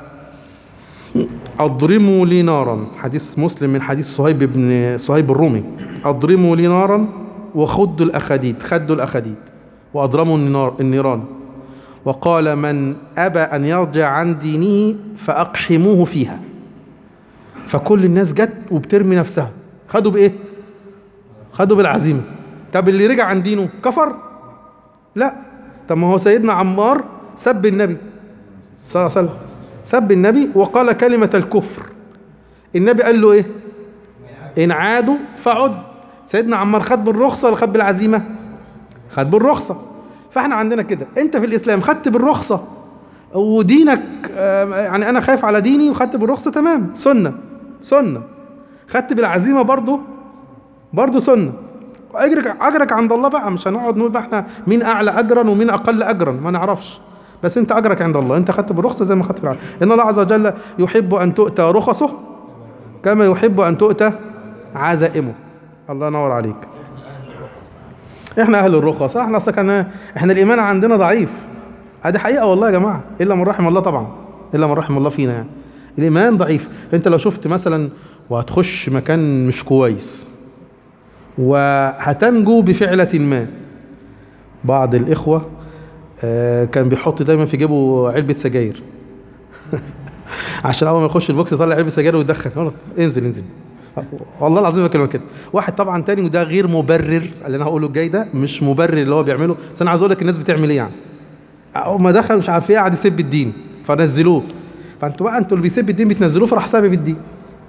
اضرموا لي نارا حديث مسلم من حديث صهيب بن صهيب الرومي اضرموا لي نارا وخدوا الاخاديد خدوا الاخاديد واضرموا النار النيران وقال من ابى ان يرجع عن دينه فاقحموه فيها فكل الناس جت وبترمي نفسها خدوا بايه خدوا بالعزيمه طب اللي رجع عن دينه كفر لا طب ما هو سيدنا عمار سب النبي صلى الله عليه وسلم سب النبي وقال كلمة الكفر النبي قال له ايه ان عادوا فعد سيدنا عمار خد بالرخصة ولا خد بالعزيمة خد بالرخصة فاحنا عندنا كده انت في الاسلام خدت بالرخصة ودينك آه، يعني انا خايف على ديني وخدت بالرخصة تمام سنة سنة خدت بالعزيمة برضو برضو سنة اجرك اجرك عند الله بقى مش هنقعد نقول بقى احنا مين اعلى اجرا ومين اقل اجرا ما نعرفش بس انت اجرك عند الله انت خدت بالرخصه زي ما خدت بالعزيمه ان الله عز وجل يحب ان تؤتى رخصه كما يحب ان تؤتى عزائمه الله ينور عليك احنا اهل الرخص احنا اصلا كان احنا الايمان عندنا ضعيف ادي حقيقه والله يا جماعه الا من رحم الله طبعا الا من رحم الله فينا يعني الايمان ضعيف انت لو شفت مثلا وهتخش مكان مش كويس وهتنجو بفعلة ما بعض الإخوة آه، كان بيحط دايما في جيبه علبة سجاير عشان اول ما يخش البوكس يطلع علبه سجاير ويدخن غلط انزل انزل والله العظيم بكلمك كده واحد طبعا تاني وده غير مبرر اللي انا هقوله الجاي ده مش مبرر اللي هو بيعمله بس انا عايز اقول لك الناس بتعمل ايه يعني اول ما دخل مش عارف ايه قعد يسب الدين فنزلوه فانتوا بقى انتوا اللي بيسب الدين بتنزلوه فراح سابب الدين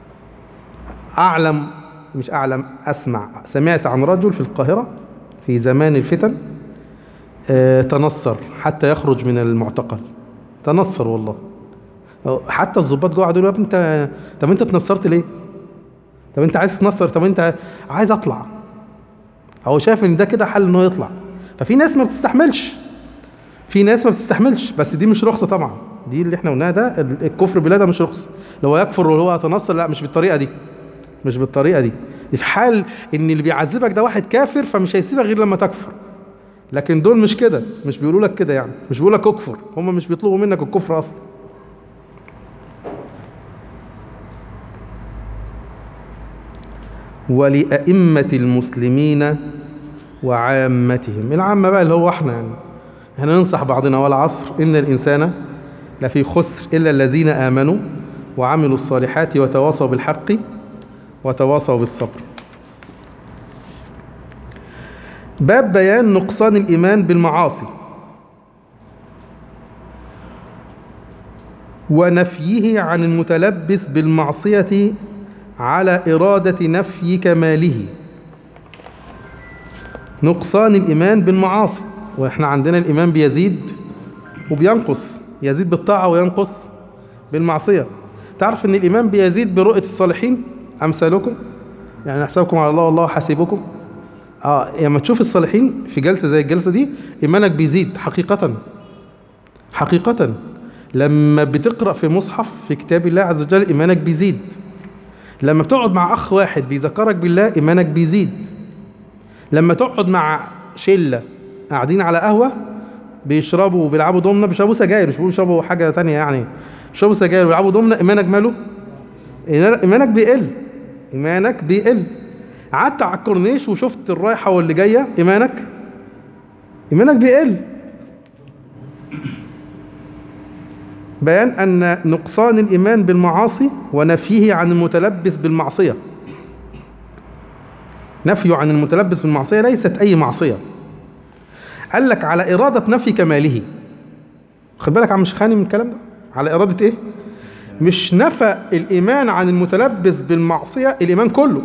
اعلم مش اعلم اسمع سمعت عن رجل في القاهره في زمان الفتن آه، تنصر حتى يخرج من المعتقل تنصر والله أو حتى الضباط جوه قعدوا يقولوا يا ابني انت طب انت اتنصرت ليه؟ طب انت عايز تتنصر طب انت عايز اطلع هو شايف ان ده كده حل ان هو يطلع ففي ناس ما بتستحملش في ناس ما بتستحملش بس دي مش رخصه طبعا دي اللي احنا قلناها ده ال- الكفر بالله ده مش رخصه لو يكفر وهو يتنصر لا مش بالطريقه دي مش بالطريقه دي دي في حال ان اللي بيعذبك ده واحد كافر فمش هيسيبك غير لما تكفر لكن دول مش كده مش بيقولوا لك كده يعني مش بيقولوا لك اكفر هم مش بيطلبوا منك الكفر اصلا ولأئمة المسلمين وعامتهم العامة بقى اللي هو احنا يعني احنا ننصح بعضنا والعصر إن الإنسان لفي خسر إلا الذين آمنوا وعملوا الصالحات وتواصوا بالحق وتواصوا بالصبر باب بيان نقصان الإيمان بالمعاصي ونفيه عن المتلبس بالمعصية على إرادة نفي كماله نقصان الإيمان بالمعاصي وإحنا عندنا الإيمان بيزيد وبينقص يزيد بالطاعة وينقص بالمعصية تعرف أن الإيمان بيزيد برؤية الصالحين أمثالكم يعني نحسبكم على الله والله حسيبكم اه لما تشوف الصالحين في جلسة زي الجلسة دي إيمانك بيزيد حقيقة حقيقة لما بتقرأ في مصحف في كتاب الله عز وجل إيمانك بيزيد لما بتقعد مع أخ واحد بيذكرك بالله إيمانك بيزيد لما تقعد مع شلة قاعدين على قهوة بيشربوا وبيلعبوا دومنا بيشربوا سجاير مش بيشربوا حاجة تانية يعني بيشربوا سجاير ويلعبوا دومنا إيمانك ماله؟ إيمانك بيقل إيمانك بيقل قعدت على الكورنيش وشفت الرايحة واللي جاية إيمانك إيمانك بيقل بيان أن نقصان الإيمان بالمعاصي ونفيه عن المتلبس بالمعصية نفيه عن المتلبس بالمعصية ليست أي معصية قال لك على إرادة نفي كماله خد بالك عم شخاني من الكلام ده على إرادة إيه مش نفى الإيمان عن المتلبس بالمعصية الإيمان كله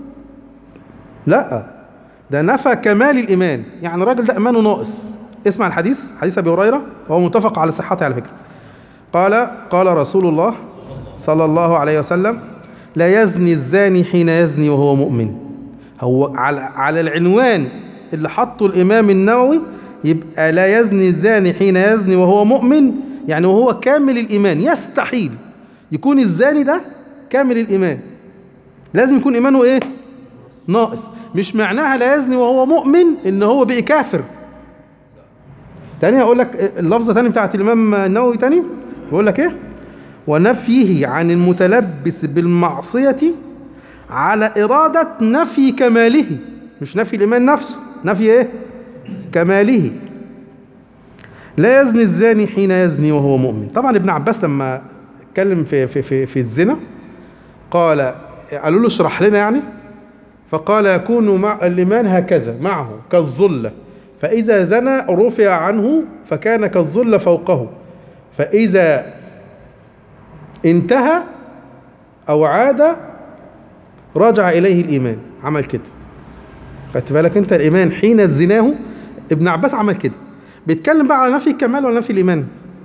لا ده نفى كمال الإيمان يعني الراجل ده إيمانه ناقص اسمع الحديث حديث أبي هريرة وهو متفق على صحته على فكرة قال قال رسول الله صلى الله عليه وسلم لا يزني الزاني حين يزني وهو مؤمن هو على على العنوان اللي حطه الإمام النووي يبقى لا يزني الزاني حين يزني وهو مؤمن يعني وهو كامل الإيمان يستحيل يكون الزاني ده كامل الإيمان لازم يكون إيمانه إيه؟ ناقص مش معناها لا يزني وهو مؤمن إن هو بقي كافر تاني هقول لك اللفظة تاني بتاعت الإمام النووي تاني بيقول لك إيه؟ ونفيه عن المتلبس بالمعصية على إرادة نفي كماله مش نفي الإيمان نفسه نفي إيه؟ كماله لا يزني الزاني حين يزني وهو مؤمن طبعا ابن عباس لما اتكلم في, في, في, في الزنا قال قالوا له اشرح لنا يعني فقال يكون مع الإيمان هكذا معه كالظلة فإذا زنى رفع عنه فكان كالظل فوقه فإذا انتهى أو عاد رجع إليه الإيمان عمل كده خدت بالك أنت الإيمان حين زناه ابن عباس عمل كده بيتكلم بقى على نفي الكمال ولا نفي الإيمان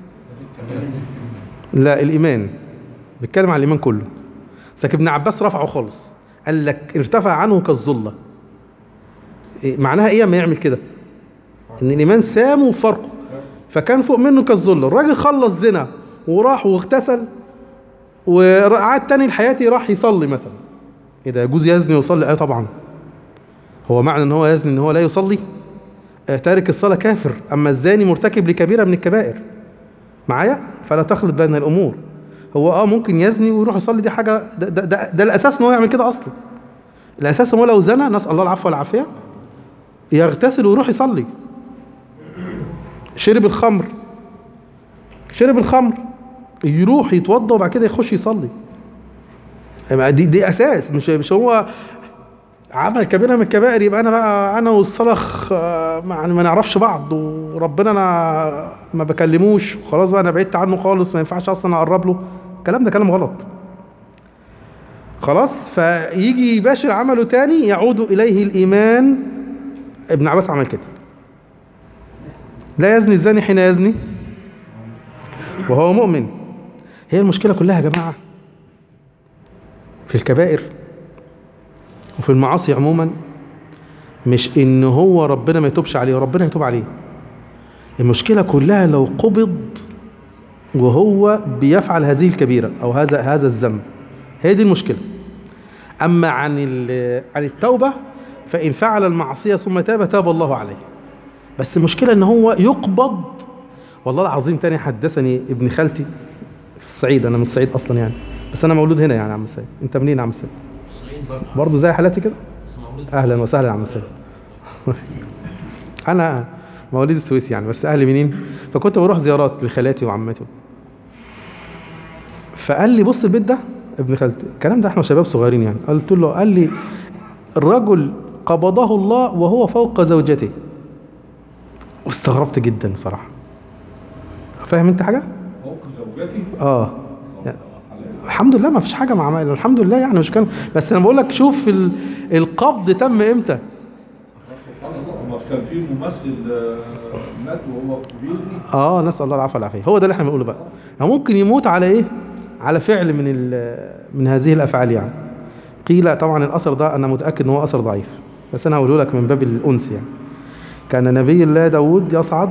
لا الإيمان بيتكلم على الإيمان كله لكن ابن عباس رفعه خالص قال لك ارتفع عنه كالظلة إيه معناها ايه اما يعمل كده ان الايمان سامه وفرقه فكان فوق منه كالظلة الراجل خلص زنا وراح واغتسل وقعد تاني لحياتي راح يصلي مثلا ايه ده يجوز يزني ويصلي ايه طبعا هو معنى ان هو يزني ان هو لا يصلي آه تارك الصلاة كافر اما الزاني مرتكب لكبيرة من الكبائر معايا فلا تخلط بين الامور هو اه ممكن يزني ويروح يصلي دي حاجة ده, ده, ده, ده الاساس ان هو يعمل كده اصلا الاساس ان هو لو زنى نسأل الله العفو والعافية يغتسل ويروح يصلي شرب الخمر شرب الخمر يروح يتوضى وبعد كده يخش يصلي يعني دي دي اساس مش مش هو عمل كبيره من الكبائر يبقى انا بقى انا والصلاه خ- يعني ما نعرفش بعض وربنا انا ما بكلموش وخلاص بقى انا بعدت عنه خالص ما ينفعش اصلا اقرب له الكلام ده كلام غلط خلاص فيجي يباشر عمله تاني يعود اليه الايمان ابن عباس عمل كده لا يزني الزاني حين يزني وهو مؤمن هي المشكله كلها يا جماعه في الكبائر وفي المعاصي عموما مش ان هو ربنا ما يتوبش عليه وربنا يتوب عليه المشكله كلها لو قبض وهو بيفعل هذه الكبيره او هذا هذا الذنب هي دي المشكله اما عن ال- عن التوبه فان فعل المعصيه ثم تاب تاب الله عليه بس المشكله ان هو يقبض والله العظيم تاني حدثني ابن خالتي في الصعيد انا من الصعيد اصلا يعني بس انا مولود هنا يعني يا عم سيد انت منين يا عم سيد الصعيد برضه برضه زي حالاتي كده بس مولود في اهلا وسهلا يا عم سيد انا مواليد السويس يعني بس اهلي منين فكنت بروح زيارات لخالاتي وعماتي فقال لي بص البيت ده ابن خالتي الكلام ده احنا شباب صغيرين يعني قلت له قال لي الرجل قبضه الله وهو فوق زوجته واستغربت جدا بصراحه فاهم انت حاجه موقف زوجتي اه يعني الحمد لله ما فيش حاجه مع عمال الحمد لله يعني مش كان بس انا بقول لك شوف ال... القبض تم امتى سبحان الله ما كان في ممثل آه، مات وهو بيزني اه نسال الله العافيه والعافيه هو ده اللي احنا بنقوله بقى يعني ممكن يموت على ايه على فعل من ال- من هذه الافعال يعني قيل طبعا الاثر ده انا متاكد ان هو اثر ضعيف بس انا هقوله لك من باب الانس يعني كان نبي الله داود يصعد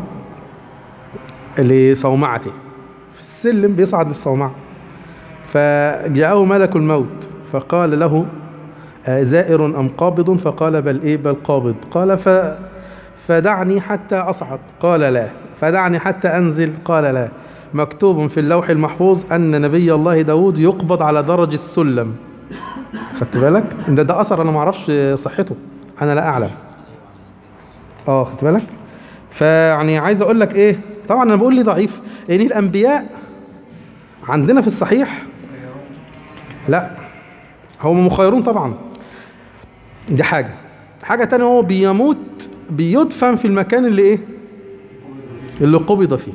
لصومعته في السلم بيصعد للصومعه فجاءه ملك الموت فقال له آه، زائر ام قابض فقال بل ايه بل قابض قال ف فدعني حتى اصعد قال لا فدعني حتى انزل قال لا مكتوب في اللوح المحفوظ ان نبي الله داود يقبض على درج السلم خدت بالك ده ده اثر انا ما اعرفش صحته انا لا اعلم اه خدت بالك فيعني عايز اقول لك ايه طبعا انا بقول لي ضعيف لان الانبياء عندنا في الصحيح لا هم مخيرون طبعا دي حاجه حاجه تانية هو بيموت بيدفن في المكان اللي ايه اللي قبض فيه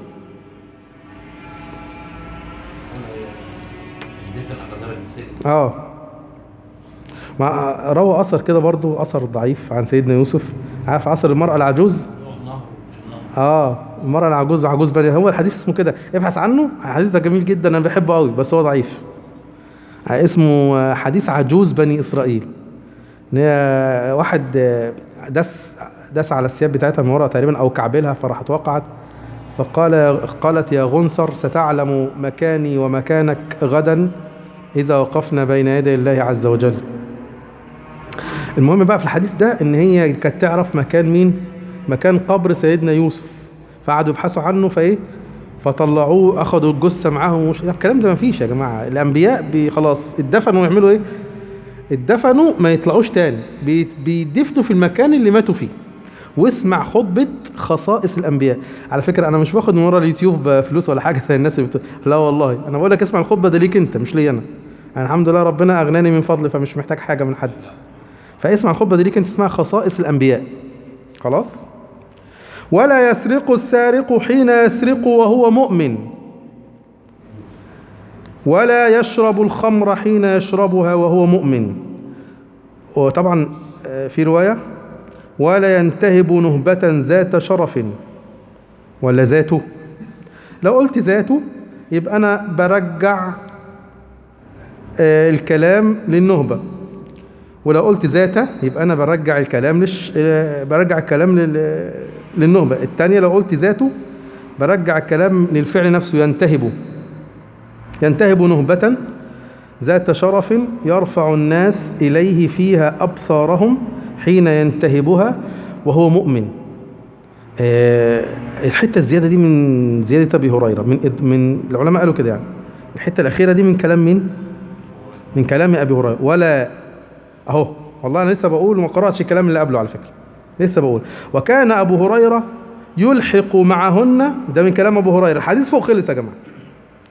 الدفن على درجة السلم اه ما روى اثر كده برضو اثر ضعيف عن سيدنا يوسف عارف اثر المراه العجوز هو النهر ومش النهر اه المرأة العجوز عجوز بني هو الحديث اسمه كده ابحث عنه الحديث ده جميل جدا انا بحبه قوي بس هو ضعيف اسمه حديث عجوز بني اسرائيل ان هي واحد دس دس على الثياب بتاعتها من ورا تقريبا او كعبلها فراحت وقعت فقال قالت يا غنصر ستعلم مكاني ومكانك غدا اذا وقفنا بين يدي الله عز وجل المهم بقى في الحديث ده ان هي كانت تعرف مكان مين مكان قبر سيدنا يوسف فقعدوا يبحثوا عنه فايه فطلعوه اخذوا الجثه معاهم ومش لا الكلام ده ما فيش يا جماعه الانبياء بي خلاص اتدفنوا ويعملوا ايه اتدفنوا ما يطلعوش تاني بي- بيدفنوا في المكان اللي ماتوا فيه واسمع خطبة خصائص الأنبياء على فكرة أنا مش باخد من ورا اليوتيوب فلوس ولا حاجة زي الناس اللي بتقول لا والله أنا بقول لك اسمع الخطبة ده ليك أنت مش لي أنا يعني الحمد لله ربنا أغناني من فضله فمش محتاج حاجة من حد فاسمع الخطبة دي ليك أنت اسمها خصائص الأنبياء خلاص ولا يسرق السارق حين يسرق وهو مؤمن ولا يشرب الخمر حين يشربها وهو مؤمن وطبعا آه، في رواية ولا ينتهب نهبة ذات شرف ولا ذاته لو قلت ذاته يبقى أنا برجع آه، الكلام للنهبة ولو قلت ذاته يبقى أنا برجع الكلام للش... آه، برجع الكلام لل... للنهبة الثانية لو قلت ذاته برجع الكلام للفعل نفسه ينتهب ينتهب نهبة ذات شرف يرفع الناس إليه فيها أبصارهم حين ينتهبها وهو مؤمن آه، الحتة الزيادة دي من زيادة أبي هريرة من من العلماء قالوا كده يعني الحتة الأخيرة دي من كلام مين؟ من كلام أبي هريرة ولا أهو والله أنا لسه بقول وما قرأتش الكلام اللي قبله على فكرة لسه بقول وكان أبو هريرة يلحق معهن ده من كلام أبو هريرة الحديث فوق خلص يا جماعة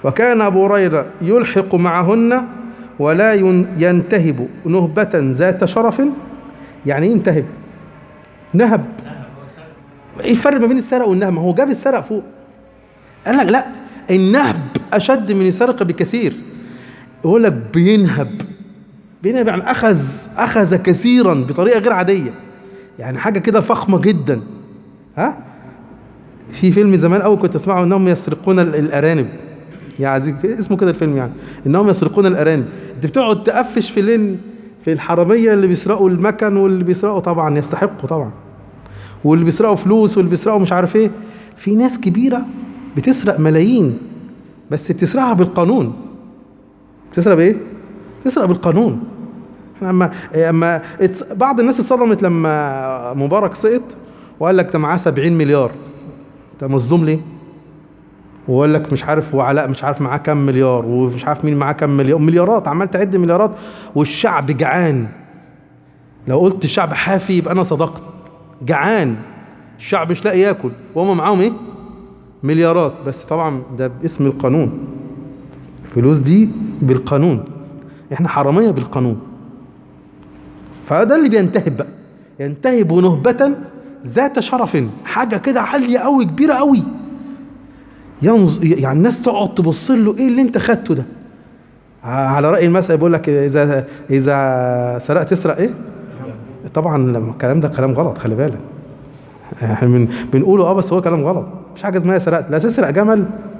وكان أبو هريرة يلحق معهن ولا ين- ينتهب نهبة ذات شرف يعني ايه ينتهب نهب ايه الفرق ما بين السرق والنهب ما هو جاب السرق فوق قال لك لا النهب اشد من السرقه بكثير يقول لك بينهب بينهب يعني اخذ اخذ كثيرا بطريقه غير عاديه يعني حاجه كده فخمه جدا ها في فيلم زمان قوي كنت اسمعه انهم يسرقون ال- الارانب يا عزيز اسمه كده الفيلم يعني انهم يسرقون الارانب انت بتقعد تقفش في لين في الحراميه اللي بيسرقوا المكن واللي بيسرقوا طبعا يستحقوا طبعا واللي بيسرقوا فلوس واللي بيسرقوا مش عارف ايه في ناس كبيره بتسرق ملايين بس بتسرقها بالقانون بتسرق بايه؟ بتسرق بالقانون احنا اما اما اتس- بعض الناس اتصدمت لما مبارك سقط وقال لك ده معاه 70 مليار انت مصدوم ليه؟ وقال لك مش عارف وعلاء مش عارف معاه كام مليار ومش عارف مين معاه كام مليار مليارات عمال تعد مليارات والشعب جعان لو قلت الشعب حافي يبقى انا صدقت جعان الشعب مش لاقي ياكل وهم معاهم ايه مليارات بس طبعا ده باسم القانون الفلوس دي بالقانون احنا حراميه بالقانون فده اللي بينتهب بقى ينتهب نهبة ذات شرف حاجة كده عالية قوي كبيرة قوي ينظ... يعني الناس تقعد تبص له ايه اللي انت خدته ده على رأي المثل بيقول لك اذا اذا سرقت تسرق ايه طبعا لما الكلام ده كلام غلط خلي بالك احنا من بنقوله اه بس هو كلام غلط مش حاجه اسمها سرقت لا تسرق جمل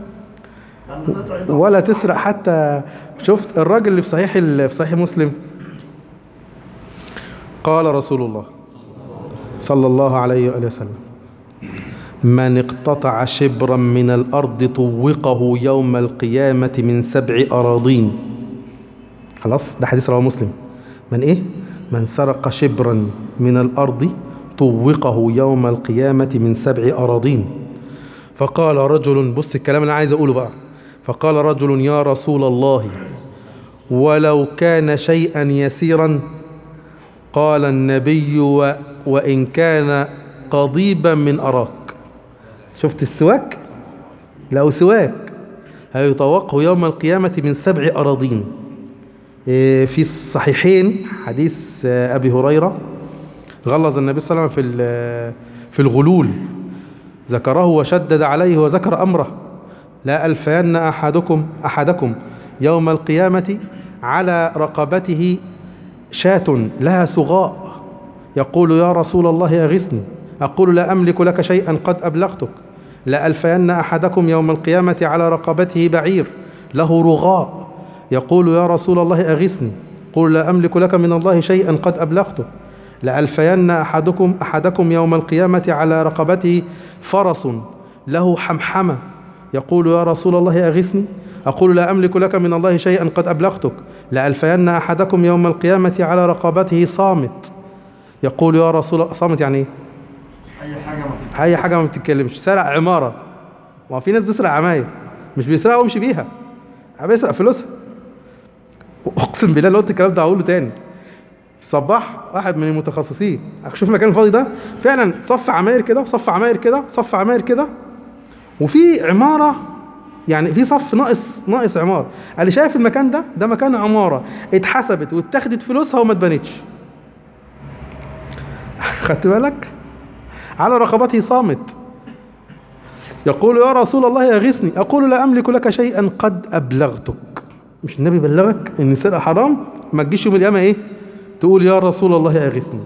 ولا تسرق حتى شفت الراجل اللي في صحيح ال- في صحيح مسلم قال رسول الله صلى الله عليه وآله وسلم من اقتطع شبرا من الأرض طوقه يوم القيامة من سبع أراضين خلاص ده حديث رواه مسلم من إيه؟ من سرق شبرا من الأرض طوقه يوم القيامة من سبع أراضين فقال رجل بص الكلام اللي أنا عايز أقوله بقى فقال رجل يا رسول الله ولو كان شيئا يسيرا قال النبي و وإن كان قضيبا من أراك شفت السواك لو سواك هيطوقه يوم القيامة من سبع أراضين إيه، في الصحيحين حديث آه، أبي هريرة غلظ النبي صلى الله عليه وسلم في ال- في الغلول ذكره وشدد عليه وذكر أمره لا ألفين أحدكم أحدكم يوم القيامة على رقبته شاة لها سغاء يقول يا رسول الله أغثني أقول لا أملك لك شيئا قد أبلغتك لألفين أحدكم يوم القيامة على رقبته بعير له رغاء يقول يا رسول الله أغثني قل لا أملك لك من الله شيئا قد أبلغتك لألفين أحدكم أحدكم يوم القيامة على رقبته فرس له حمحمة يقول يا رسول الله أغثني أقول لا أملك لك من الله شيئا قد أبلغتك لألفين أحدكم يوم القيامة على رقبته صامت يقول يا رسول الله صامت يعني ايه؟ اي حاجه ما اي حاجه ما بتتكلمش سرق عماره ما في ناس بتسرق عماير مش بيسرقها ويمشي بيها بيسرق فلوسها اقسم بالله لو قلت الكلام ده هقوله تاني صباح واحد من المتخصصين شوف المكان الفاضي ده فعلا صف عماير كده وصف عماير كده وصف عماير كده وفي عماره يعني في صف ناقص ناقص عماره اللي شايف المكان ده ده مكان عماره اتحسبت واتخذت فلوسها وما اتبنتش خدت بالك على رقبته صامت يقول يا رسول الله اغثني اقول لا املك لك شيئا قد ابلغتك مش النبي بلغك ان السرقه حرام ما تجيش يوم القيامه ايه تقول يا رسول الله اغثني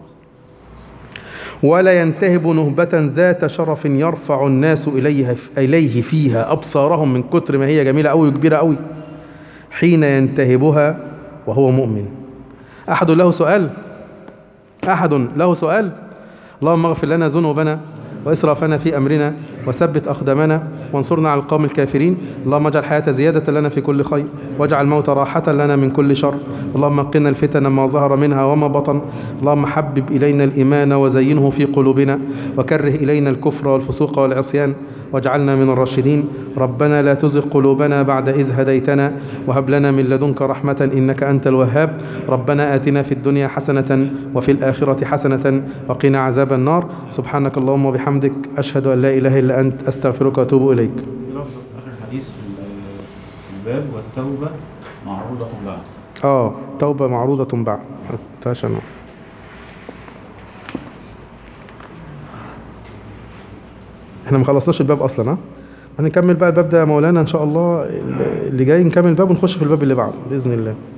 ولا ينتهب نهبة ذات شرف يرفع الناس إليها إليه فيها أبصارهم من كتر ما هي جميلة أوي وكبيرة أوي حين ينتهبها وهو مؤمن أحد له سؤال أحد له سؤال اللهم اغفر لنا ذنوبنا وإسرافنا في أمرنا وثبت أقدامنا وانصرنا على القوم الكافرين اللهم اجعل الحياة زيادة لنا في كل خير واجعل الموت راحة لنا من كل شر اللهم قنا الفتن ما ظهر منها وما بطن اللهم حبب إلينا الإيمان وزينه في قلوبنا وكره إلينا الكفر والفسوق والعصيان واجعلنا من الراشدين ربنا لا تزغ قلوبنا بعد إذ هديتنا وهب لنا من لدنك رحمة إنك أنت الوهاب ربنا آتنا في الدنيا حسنة وفي الآخرة حسنة وقنا عذاب النار سبحانك اللهم وبحمدك أشهد أن لا إله إلا أنت أستغفرك وأتوب إليك في لفظ في اخر الحديث في ال- الباب والتوبة معروضة بعد اه توبة معروضة بعد عشان احنا ما خلصناش الباب اصلا ها هنكمل بقى الباب ده يا مولانا ان شاء الله اللي جاي نكمل الباب ونخش في الباب اللي بعده باذن الله